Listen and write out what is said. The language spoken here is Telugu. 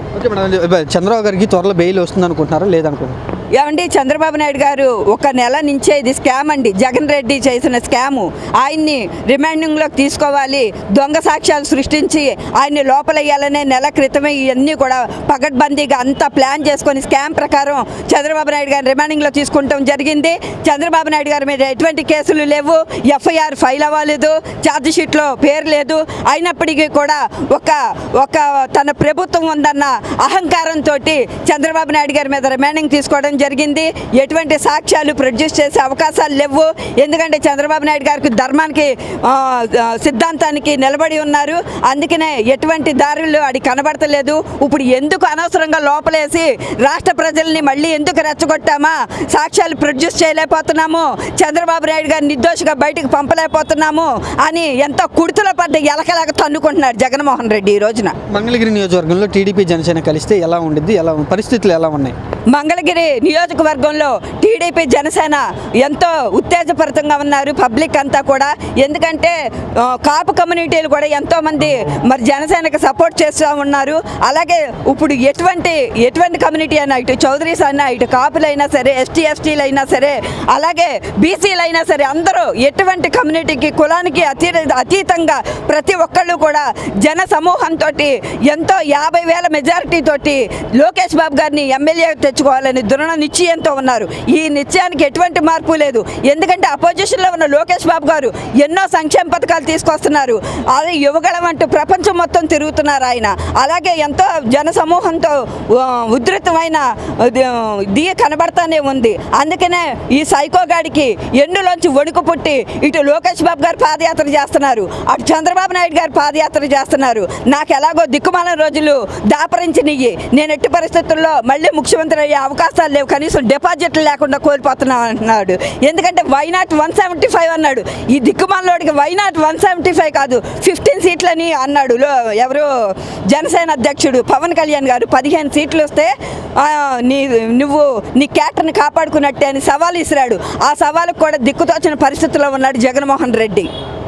ఓకే మేడం ఇప్పుడు చంద్రబాబు గారికి త్వరలో బెయిల్ వస్తుంది అనుకుంటున్నారా లేదనుకుంటున్నారు ఏమండి చంద్రబాబు నాయుడు గారు ఒక నెల నుంచే ఇది స్కామ్ అండి జగన్ రెడ్డి చేసిన స్కాము ఆయన్ని రిమాండింగ్లోకి తీసుకోవాలి దొంగ సాక్ష్యాలు సృష్టించి ఆయన్ని లోపలయ్యాలనే నెల క్రితమే ఇవన్నీ కూడా పగడ్బందీగా అంతా ప్లాన్ చేసుకొని స్కామ్ ప్రకారం చంద్రబాబు నాయుడు గారిని రిమాండింగ్లో తీసుకుంటాం జరిగింది చంద్రబాబు నాయుడు గారి మీద ఎటువంటి కేసులు లేవు ఎఫ్ఐఆర్ ఫైల్ అవ్వలేదు ఛార్జ్ షీట్లో పేరు లేదు అయినప్పటికీ కూడా ఒక ఒక తన ప్రభుత్వం ఉందన్న అహంకారంతో చంద్రబాబు నాయుడు గారి మీద రిమాండింగ్ తీసుకోవడం జరిగింది ఎటువంటి సాక్ష్యాలు ప్రొడ్యూస్ చేసే అవకాశాలు లేవు ఎందుకంటే చంద్రబాబు నాయుడు గారికి ధర్మానికి ఆ, ఆ, సిద్ధాంతానికి నిలబడి ఉన్నారు అందుకనే ఎటువంటి దారులు అది కనబడతలేదు ఇప్పుడు ఎందుకు అనవసరంగా లోపలేసి రాష్ట్ర ప్రజల్ని మళ్ళీ ఎందుకు రెచ్చగొట్టామా సాక్ష్యాలు ప్రొడ్యూస్ చేయలేకపోతున్నాము చంద్రబాబు నాయుడు గారిని నిర్దోషిగా బయటకు పంపలేకపోతున్నాము అని ఎంతో కుడుతుల పడ్డ ఎలకలాగా తన్నుకుంటున్నాడు జగన్మోహన్ రెడ్డి ఈ రోజున మంగళగిరి నియోజకవర్గంలో టీడీపీ జనసేన కలిస్తే ఎలా ఉండిద్ది ఎలా పరిస్థితులు ఎలా ఉన్నాయి మంగళగిరి నియోజకవర్గంలో టీడీపీ జనసేన ఎంతో ఉత్తేజపరితంగా ఉన్నారు పబ్లిక్ అంతా కూడా ఎందుకంటే ఆ, కాపు కమ్యూనిటీలు కూడా ఎంతో మంది మరి జనసేనకు సపోర్ట్ చేస్తూ ఉన్నారు అలాగే ఇప్పుడు ఎటువంటి ఎటువంటి కమ్యూనిటీ అయినా ఇటు చౌదరీస్ అయినా ఇటు కాపులైనా సరే ఎస్టీ ఎస్టీలు అయినా సరే అలాగే బీసీలు అయినా సరే అందరూ ఎటువంటి కమ్యూనిటీకి కులానికి అతీ అతీతంగా ప్రతి ఒక్కళ్ళు కూడా జన సమూహంతో ఎంతో యాభై వేల మెజారిటీ తోటి లోకేష్ బాబు గారిని ఎమ్మెల్యే తెచ్చుకోవాలని దృఢ నిశ్చయంతో ఉన్నారు ఈ నిశ్చయానికి ఎటువంటి మార్పు లేదు ఎందుకంటే అపోజిషన్లో ఉన్న లోకేష్ బాబు గారు ఎన్నో సంక్షేమ పథకాలు తీసుకొస్తున్నారు అది యువగళం అంటూ ప్రపంచం మొత్తం తిరుగుతున్నారు ఆయన అలాగే ఎంతో జన సమూహంతో ఆ, ఉధృతమైన అది, ఆ, ది కనబడతానే ఉంది అందుకనే ఈ సైకో గాడికి ఎండులోంచి వణుకు పుట్టి ఇటు లోకేష్ బాబు గారు పాదయాత్ర చేస్తున్నారు అటు చంద్రబాబు నాయుడు గారు పాదయాత్ర చేస్తున్నారు నాకు ఎలాగో దిక్కుమాల రోజులు దాపరించినయ్యి నేను ఎట్టి పరిస్థితుల్లో మళ్ళీ ముఖ్యమంత్రి అయ్యే అవకాశాలు లేవు కనీసం డిపాజిట్లు లేకుండా కోల్పోతున్నాం అంటున్నాడు ఎందుకంటే వైనాట్ వన్ సెవెంటీ ఫైవ్ అన్నాడు ఈ దిక్కుమాలలోడికి వైనాట్ వన్ సెవెంటీ ఫైవ్ కాదు ఫిఫ్టీన్ సీట్లని అన్నాడు లో- ఎవరు జనసేన అధ్యక్షుడు పవన్ కళ్యాణ్ గారు పదిహేను సీట్లు వస్తే ఆ, నీ నువ్వు నీ క్యాటర్ని కాపాడుకున్నట్టే అని సవాల్ ఇసిరాడు ఆ సవాలుకు కూడా దిక్కుతోచిన పరిస్థితిలో ఉన్నాడు జగన్మోహన్ రెడ్డి